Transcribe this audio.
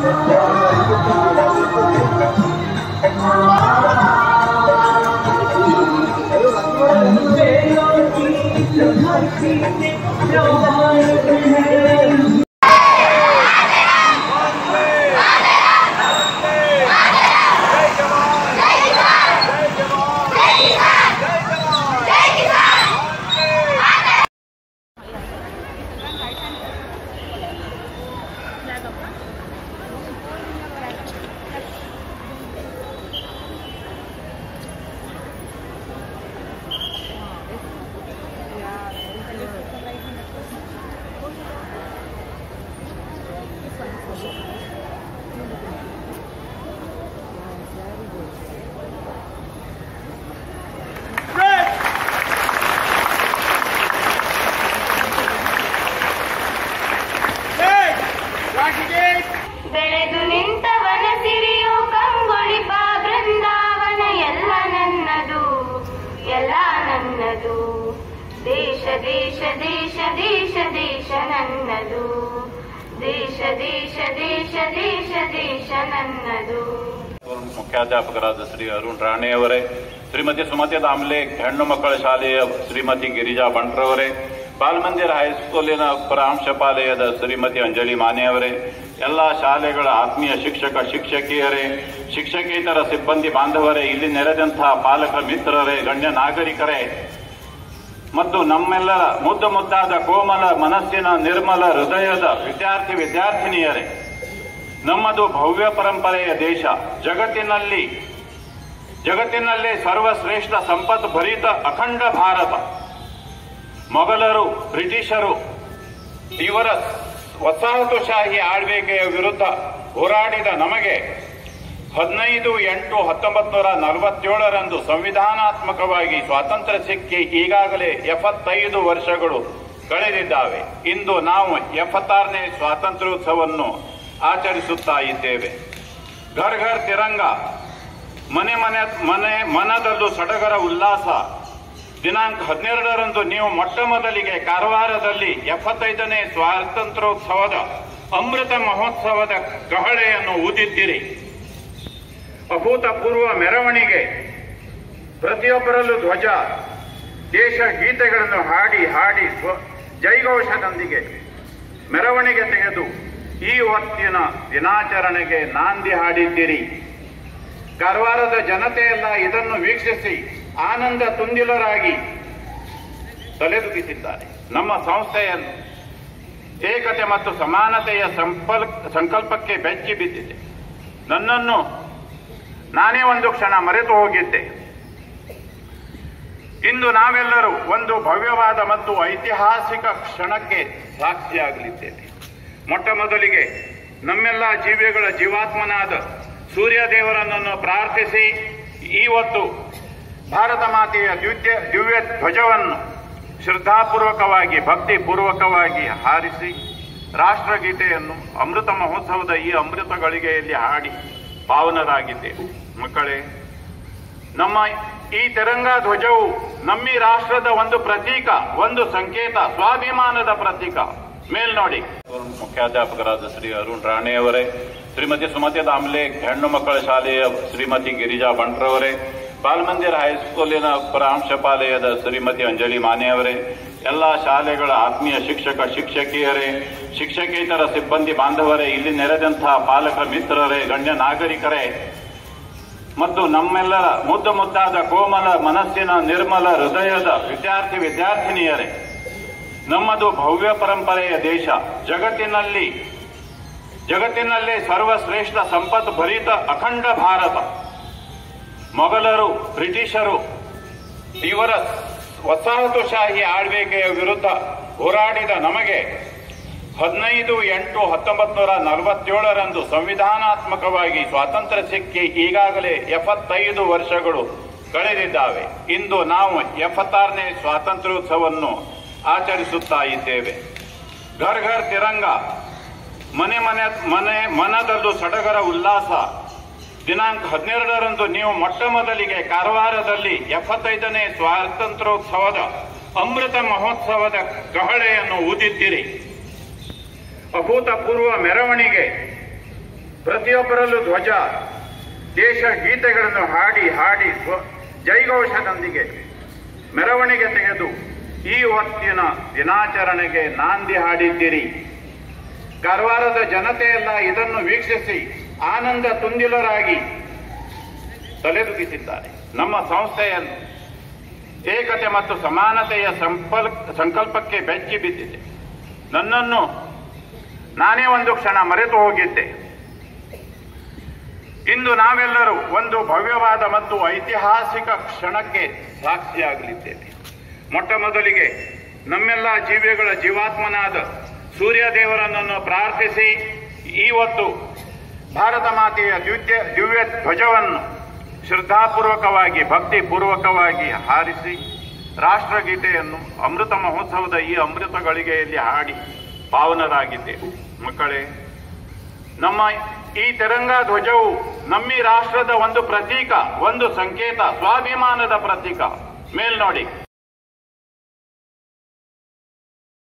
ಬೆಳೆದು ನಿಂತವನ ಸಿರಿಯು ಕಂಗೊಳಿಪ ಬೃಂದಾವನ ಎಲ್ಲ ನನ್ನದು ಎಲ್ಲ ನನ್ನದು ದೇಶ ದೇಶ ದೇಶ ದೇಶ ದೇಶ ನನ್ನದು ದೇಶ ದೇಶ ದೇಶ ದೇಶ ದೇಶ ನನ್ನದು ಮುಖ್ಯಾಧ್ಯಾಪಕರಾದ ಶ್ರೀ ಅರುಣ್ ರಾಣೆಯವರೇ ಶ್ರೀಮತಿ ಸುಮತಿ ದಾಮ್ಲೆ ಹೆಣ್ಣು ಮಕ್ಕಳ ಶಾಲೆಯ ಶ್ರೀಮತಿ ಗಿರಿಜಾ ಬಂಟ್ರವರೇ ಬಾಲಮಂದಿರ ಹೈಸ್ಕೂಲಿನ ಪ್ರಾಂಶುಪಾಲಯದ ಶ್ರೀಮತಿ ಅಂಜಲಿ ಮಾನೆಯವರೇ ಎಲ್ಲ ಶಾಲೆಗಳ ಆತ್ಮೀಯ ಶಿಕ್ಷಕ ಶಿಕ್ಷಕಿಯರೇ ಶಿಕ್ಷಕೇತರ ಸಿಬ್ಬಂದಿ ಬಾಂಧವರೇ ಇಲ್ಲಿ ನೆರೆದಂತಹ ಪಾಲಕ ಮಿತ್ರರೇ ಗಣ್ಯ ನಾಗರಿಕರೇ ಮತ್ತು ನಮ್ಮೆಲ್ಲರ ಮುದ್ದು ಮುದ್ದಾದ ಕೋಮಲ ಮನಸ್ಸಿನ ನಿರ್ಮಲ ಹೃದಯದ ವಿದ್ಯಾರ್ಥಿ ವಿದ್ಯಾರ್ಥಿನಿಯರೇ ನಮ್ಮದು ಭವ್ಯ ಪರಂಪರೆಯ ದೇಶ ಜಗತ್ತಿನಲ್ಲಿ ಜಗತ್ತಿನಲ್ಲೇ ಸರ್ವಶ್ರೇಷ್ಠ ಸಂಪತ್ ಭರಿತ ಅಖಂಡ ಭಾರತ ಮೊಘಲರು ಬ್ರಿಟಿಷರು ಇವರ ವಸಾಹತುಶಾಹಿ ಆಳ್ವಿಕೆಯ ವಿರುದ್ಧ ಹೋರಾಡಿದ ನಮಗೆ ಹದಿನೈದು ಎಂಟು ಹತ್ತೊಂಬತ್ತು ನೂರ ನಲವತ್ತೇಳರಂದು ಸಂವಿಧಾನಾತ್ಮಕವಾಗಿ ಸ್ವಾತಂತ್ರ್ಯ ಸಿಕ್ಕಿ ಈಗಾಗಲೇ ಎಪ್ಪತ್ತೈದು ವರ್ಷಗಳು ಕಳೆದಿದ್ದಾವೆ ಇಂದು ನಾವು ಎಪ್ಪತ್ತಾರನೇ ಸ್ವಾತಂತ್ರ್ಯೋತ್ಸವವನ್ನು ಆಚರಿಸುತ್ತಾ ಇದ್ದೇವೆ ಘರ್ ಘರ್ ತಿರಂಗ ಮನೆ ಮನೆ ಮನೆ ಮನದಲ್ಲೂ ಸಡಗರ ಉಲ್ಲಾಸ ದಿನಾಂಕ ಹದಿನೆರಡರಂದು ನೀವು ಮೊಟ್ಟ ಮೊದಲಿಗೆ ಕಾರವಾರದಲ್ಲಿ ಎಪ್ಪತ್ತೈದನೇ ಸ್ವಾತಂತ್ರ್ಯೋತ್ಸವದ ಅಮೃತ ಮಹೋತ್ಸವದ ಕಹಳೆಯನ್ನು ಊದಿದ್ದೀರಿ ಅಭೂತಪೂರ್ವ ಮೆರವಣಿಗೆ ಪ್ರತಿಯೊಬ್ಬರಲ್ಲೂ ಧ್ವಜ ದೇಶ ಗೀತೆಗಳನ್ನು ಹಾಡಿ ಹಾಡಿ ಸ್ವ ಜೈಘೋಷದೊಂದಿಗೆ ಮೆರವಣಿಗೆ ತೆಗೆದು ಈ ಹೊತ್ತಿನ ದಿನಾಚರಣೆಗೆ ನಾಂದಿ ಹಾಡಿದ್ದೀರಿ ಕಾರವಾರದ ಜನತೆಯೆಲ್ಲ ಇದನ್ನು ವೀಕ್ಷಿಸಿ ಆನಂದ ತುಂದಿಲರಾಗಿ ತಲೆದೂಗಿಸಿದ್ದಾರೆ ನಮ್ಮ ಸಂಸ್ಥೆಯನ್ನು ಏಕತೆ ಮತ್ತು ಸಮಾನತೆಯ ಸಂಪಲ್ ಸಂಕಲ್ಪಕ್ಕೆ ಬೆಚ್ಚಿ ಬಿದ್ದಿದೆ ನನ್ನನ್ನು ನಾನೇ ಒಂದು ಕ್ಷಣ ಮರೆತು ಹೋಗಿದ್ದೆ ಇಂದು ನಾವೆಲ್ಲರೂ ಒಂದು ಭವ್ಯವಾದ ಮತ್ತು ಐತಿಹಾಸಿಕ ಕ್ಷಣಕ್ಕೆ ಸಾಕ್ಷಿಯಾಗಲಿದ್ದೇವೆ ಮೊಟ್ಟ ಮೊದಲಿಗೆ ನಮ್ಮೆಲ್ಲ ಜೀವಿಗಳ ಜೀವಾತ್ಮನಾದ ಸೂರ್ಯ ದೇವರನ್ನು ಪ್ರಾರ್ಥಿಸಿ ಇವತ್ತು ಭಾರತ ಮಾತೆಯ ದಿವ್ಯ ದಿವ್ಯ ಧ್ವಜವನ್ನು ಶ್ರದ್ಧಾಪೂರ್ವಕವಾಗಿ ಭಕ್ತಿಪೂರ್ವಕವಾಗಿ ಹಾರಿಸಿ ರಾಷ್ಟ್ರಗೀತೆಯನ್ನು ಅಮೃತ ಮಹೋತ್ಸವದ ಈ ಅಮೃತ ಗಳಿಗೆಯಲ್ಲಿ ಹಾಡಿ ಪಾವನರಾಗಿದ್ದೇವೆ ಮಕ್ಕಳೇ ನಮ್ಮ ಈ ತಿರಂಗ ಧ್ವಜವು ನಮ್ಮಿ ರಾಷ್ಟ್ರದ ಒಂದು ಪ್ರತೀಕ ಒಂದು ಸಂಕೇತ ಸ್ವಾಭಿಮಾನದ ಪ್ರತೀಕ ಮೇಲ್ನೋಡಿ ಮುಖ್ಯಾಧ್ಯಾಪಕರಾದ ಶ್ರೀ ಅರುಣ್ ರಾಣೆಯವರೇ ಶ್ರೀಮತಿ ಸುಮತಿ ದಾಮ್ಲೆ ಹೆಣ್ಣು ಮಕ್ಕಳ ಶಾಲೆಯ ಶ್ರೀಮತಿ ಗಿರಿಜಾ ಬಂಟ್ರವರೇ ಬಾಲಮಂದಿರ ಹೈಸ್ಕೂಲಿನ ಪ್ರಾಂಶುಪಾಲಯದ ಶ್ರೀಮತಿ ಅಂಜಲಿ ಮಾನೆಯವರೇ ಎಲ್ಲ ಶಾಲೆಗಳ ಆತ್ಮೀಯ ಶಿಕ್ಷಕ ಶಿಕ್ಷಕಿಯರೇ ಶಿಕ್ಷಕೇತರ ಸಿಬ್ಬಂದಿ ಬಾಂಧವರೇ ಇಲ್ಲಿ ನೆರೆದಂತಹ ಪಾಲಕ ಮಿತ್ರರೇ ಗಣ್ಯ ನಾಗರಿಕರೇ ಮತ್ತು ನಮ್ಮೆಲ್ಲರ ಮುದ್ದು ಮುದ್ದಾದ ಕೋಮಲ ಮನಸ್ಸಿನ ನಿರ್ಮಲ ಹೃದಯದ ವಿದ್ಯಾರ್ಥಿ ವಿದ್ಯಾರ್ಥಿನಿಯರೇ ನಮ್ಮದು ಭವ್ಯ ಪರಂಪರೆಯ ದೇಶ ಜಗತ್ತಿನಲ್ಲಿ ಜಗತ್ತಿನಲ್ಲೇ ಸರ್ವಶ್ರೇಷ್ಠ ಸಂಪತ್ ಭರಿತ ಅಖಂಡ ಭಾರತ ಮೊಘಲರು ಬ್ರಿಟಿಷರು ಇವರ ವಸಾಹತುಶಾಹಿ ಆಳ್ವಿಕೆಯ ವಿರುದ್ಧ ಹೋರಾಡಿದ ನಮಗೆ ಹದಿನೈದು ಎಂಟು ಹತ್ತೊಂಬತ್ತು ನೂರ ನಲವತ್ತೇಳರಂದು ಸಂವಿಧಾನಾತ್ಮಕವಾಗಿ ಸ್ವಾತಂತ್ರ್ಯ ಸಿಕ್ಕಿ ಈಗಾಗಲೇ ಎಪ್ಪತ್ತೈದು ವರ್ಷಗಳು ಕಳೆದಿದ್ದಾವೆ ಇಂದು ನಾವು ಎಪ್ಪತ್ತಾರನೇ ಸ್ವಾತಂತ್ರ್ಯೋತ್ಸವವನ್ನು ಆಚರಿಸುತ್ತಾ ಇದ್ದೇವೆ ಘರ್ ಘರ್ ತಿರಂಗ ಮನೆ ಮನೆ ಮನೆ ಮನದಲ್ಲೂ ಸಡಗರ ಉಲ್ಲಾಸ ದಿನಾಂಕ ಹದಿನೆರಡರಂದು ನೀವು ಮೊಟ್ಟ ಮೊದಲಿಗೆ ಕಾರವಾರದಲ್ಲಿ ಎಪ್ಪತ್ತೈದನೇ ಸ್ವಾತಂತ್ರ್ಯೋತ್ಸವದ ಅಮೃತ ಮಹೋತ್ಸವದ ಕಹಳೆಯನ್ನು ಊದಿದ್ದೀರಿ ಅಭೂತಪೂರ್ವ ಮೆರವಣಿಗೆ ಪ್ರತಿಯೊಬ್ಬರಲ್ಲೂ ಧ್ವಜ ದೇಶ ಗೀತೆಗಳನ್ನು ಹಾಡಿ ಹಾಡಿ ಸ್ವ- ಜೈಘೋಷದೊಂದಿಗೆ ಮೆರವಣಿಗೆ ತೆಗೆದು ಈ ಹೊತ್ತಿನ ದಿನಾಚರಣೆಗೆ ನಾಂದಿ ಹಾಡಿದ್ದೀರಿ ಕಾರವಾರದ ಜನತೆಯೆಲ್ಲ ಇದನ್ನು ವೀಕ್ಷಿಸಿ ಆನಂದ ತುಂದಿಲರಾಗಿ ತಲೆದೂಗಿಸಿದ್ದಾರೆ ನಮ್ಮ ಸಂಸ್ಥೆಯನ್ನು ಏಕತೆ ಮತ್ತು ಸಮಾನತೆಯ ಸಂಪಲ್ ಸಂಕಲ್ಪಕ್ಕೆ ಬೆಚ್ಚಿ ಬಿದ್ದಿದೆ ನನ್ನನ್ನು ನಾನೇ ಒಂದು ಕ್ಷಣ ಮರೆತು ಹೋಗಿದ್ದೆ ಇಂದು ನಾವೆಲ್ಲರೂ ಒಂದು ಭವ್ಯವಾದ ಮತ್ತು ಐತಿಹಾಸಿಕ ಕ್ಷಣಕ್ಕೆ ಸಾಕ್ಷಿಯಾಗಲಿದ್ದೇವೆ ಮೊಟ್ಟ ಮೊದಲಿಗೆ ನಮ್ಮೆಲ್ಲ ಜೀವಿಗಳ ಜೀವಾತ್ಮನಾದ ಸೂರ್ಯ ದೇವರನ್ನು ಪ್ರಾರ್ಥಿಸಿ ಇವತ್ತು ಭಾರತ ಮಾತೆಯ ದಿವ್ಯ ದಿವ್ಯ ಧ್ವಜವನ್ನು ಶ್ರದ್ಧಾಪೂರ್ವಕವಾಗಿ ಭಕ್ತಿಪೂರ್ವಕವಾಗಿ ಹಾರಿಸಿ ರಾಷ್ಟ್ರಗೀತೆಯನ್ನು ಅಮೃತ ಮಹೋತ್ಸವದ ಈ ಅಮೃತ ಗಳಿಗೆಯಲ್ಲಿ ಹಾಡಿ ಪಾವನರಾಗಿದ್ದೇವೆ ಮಕ್ಕಳೇ ನಮ್ಮ ಈ ತಿರಂಗ ಧ್ವಜವು ನಮ್ಮಿ ರಾಷ್ಟ್ರದ ಒಂದು ಪ್ರತೀಕ ಒಂದು ಸಂಕೇತ ಸ್ವಾಭಿಮಾನದ ಪ್ರತೀಕ ಮೇಲ್ನೋಡಿ